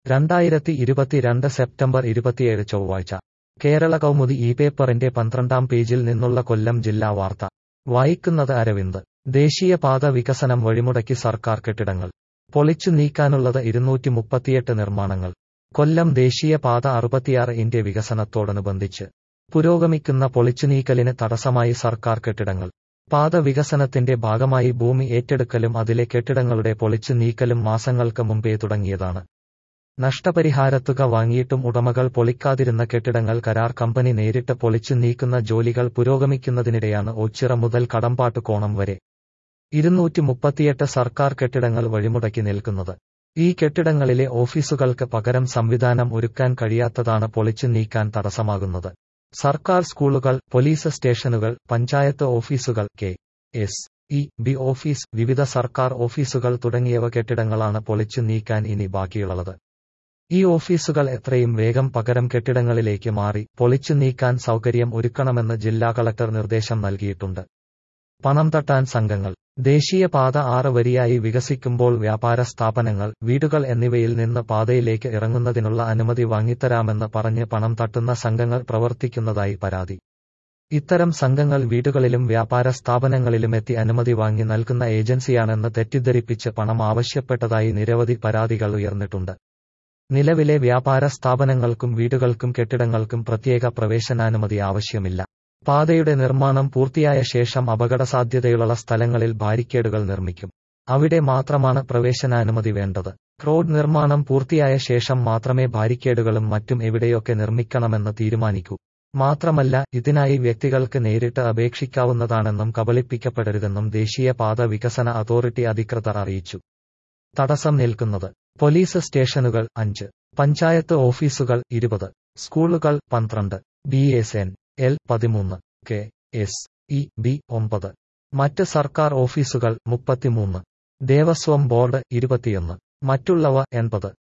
രണ്ടായിരത്തി ഇരുപത്തിരണ്ട് സെപ്റ്റംബർ ഇരുപത്തിയേഴ് ചൊവ്വാഴ്ച കേരള കൗമുദി ഈ പേപ്പറിന്റെ പന്ത്രണ്ടാം പേജിൽ നിന്നുള്ള കൊല്ലം ജില്ലാ വാർത്ത വായിക്കുന്നത് അരവിന്ദ് ദേശീയപാത വികസനം വഴിമുടക്കി സർക്കാർ കെട്ടിടങ്ങൾ പൊളിച്ചു നീക്കാനുള്ളത് ഇരുന്നൂറ്റി മുപ്പത്തിയെട്ട് നിർമ്മാണങ്ങൾ കൊല്ലം ദേശീയപാത അറുപത്തിയാറ് ഇന്റെ വികസനത്തോടനുബന്ധിച്ച് പുരോഗമിക്കുന്ന പൊളിച്ചുനീക്കലിന് തടസ്സമായി സർക്കാർ കെട്ടിടങ്ങൾ പാത വികസനത്തിന്റെ ഭാഗമായി ഭൂമി ഏറ്റെടുക്കലും അതിലെ കെട്ടിടങ്ങളുടെ പൊളിച്ചു നീക്കലും മാസങ്ങൾക്ക് മുമ്പേ തുടങ്ങിയതാണ് നഷ്ടപരിഹാരത്തുക വാങ്ങിയിട്ടും ഉടമകൾ പൊളിക്കാതിരുന്ന കെട്ടിടങ്ങൾ കരാർ കമ്പനി നേരിട്ട് പൊളിച്ചു നീക്കുന്ന ജോലികൾ പുരോഗമിക്കുന്നതിനിടെയാണ് ഓച്ചിറ മുതൽ കടമ്പാട്ട് കോണം വരെ ഇരുന്നൂറ്റി മുപ്പത്തിയെട്ട് സർക്കാർ കെട്ടിടങ്ങൾ വഴിമുടക്കി നിൽക്കുന്നത് ഈ കെട്ടിടങ്ങളിലെ ഓഫീസുകൾക്ക് പകരം സംവിധാനം ഒരുക്കാൻ കഴിയാത്തതാണ് പൊളിച്ചു നീക്കാൻ തടസ്സമാകുന്നത് സർക്കാർ സ്കൂളുകൾ പോലീസ് സ്റ്റേഷനുകൾ പഞ്ചായത്ത് ഓഫീസുകൾ K S E B office വിവിധ സർക്കാർ ഓഫീസുകൾ തുടങ്ങിയവ കെട്ടിടങ്ങളാണ് പൊളിച്ചു നീക്കാൻ ഇനി ബാക്കിയുള്ളത് ഈ ഓഫീസുകൾ എത്രയും വേഗം പകരം കെട്ടിടങ്ങളിലേക്ക് മാറി പൊളിച്ചു നീക്കാൻ സൗകര്യം ഒരുക്കണമെന്ന് ജില്ലാ കളക്ടർ നിർദ്ദേശം നൽകിയിട്ടുണ്ട് പണം തട്ടാൻ സംഘങ്ങൾ ദേശീയപാത ആറ് വരിയായി വികസിക്കുമ്പോൾ വ്യാപാര സ്ഥാപനങ്ങൾ വീടുകൾ എന്നിവയിൽ നിന്ന് പാതയിലേക്ക് ഇറങ്ങുന്നതിനുള്ള അനുമതി വാങ്ങിത്തരാമെന്ന് പറഞ്ഞ് പണം തട്ടുന്ന സംഘങ്ങൾ പ്രവർത്തിക്കുന്നതായി പരാതി ഇത്തരം സംഘങ്ങൾ വീടുകളിലും വ്യാപാര സ്ഥാപനങ്ങളിലുമെത്തി അനുമതി വാങ്ങി നൽകുന്ന ഏജൻസിയാണെന്ന് തെറ്റിദ്ധരിപ്പിച്ച് പണം ആവശ്യപ്പെട്ടതായി നിരവധി പരാതികൾ ഉയർന്നിട്ടുണ്ട് നിലവിലെ വ്യാപാര സ്ഥാപനങ്ങൾക്കും വീടുകൾക്കും കെട്ടിടങ്ങൾക്കും പ്രത്യേക പ്രവേശനാനുമതി ആവശ്യമില്ല പാതയുടെ നിർമ്മാണം പൂർത്തിയായ ശേഷം അപകടസാധ്യതയുള്ള സ്ഥലങ്ങളിൽ ബാരിക്കേഡുകൾ നിർമ്മിക്കും അവിടെ മാത്രമാണ് പ്രവേശനാനുമതി വേണ്ടത് റോഡ് നിർമ്മാണം പൂർത്തിയായ ശേഷം മാത്രമേ ബാരിക്കേഡുകളും മറ്റും എവിടെയൊക്കെ നിർമ്മിക്കണമെന്ന് തീരുമാനിക്കൂ മാത്രമല്ല ഇതിനായി വ്യക്തികൾക്ക് നേരിട്ട് അപേക്ഷിക്കാവുന്നതാണെന്നും കബളിപ്പിക്കപ്പെടരുതെന്നും ദേശീയ പാത വികസന അതോറിറ്റി അധികൃതർ അറിയിച്ചു തടസ്സം നിൽക്കുന്നത് പോലീസ് സ്റ്റേഷനുകൾ അഞ്ച് പഞ്ചായത്ത് ഓഫീസുകൾ ഇരുപത് സ്കൂളുകൾ പന്ത്രണ്ട് ബി എസ് എൻ എൽ പതിമൂന്ന് കെ എസ് ഇ ബി ഒമ്പത് മറ്റ് സർക്കാർ ഓഫീസുകൾ മുപ്പത്തിമൂന്ന് ദേവസ്വം ബോർഡ് ഇരുപത്തിയൊന്ന് മറ്റുള്ളവ എൺപത്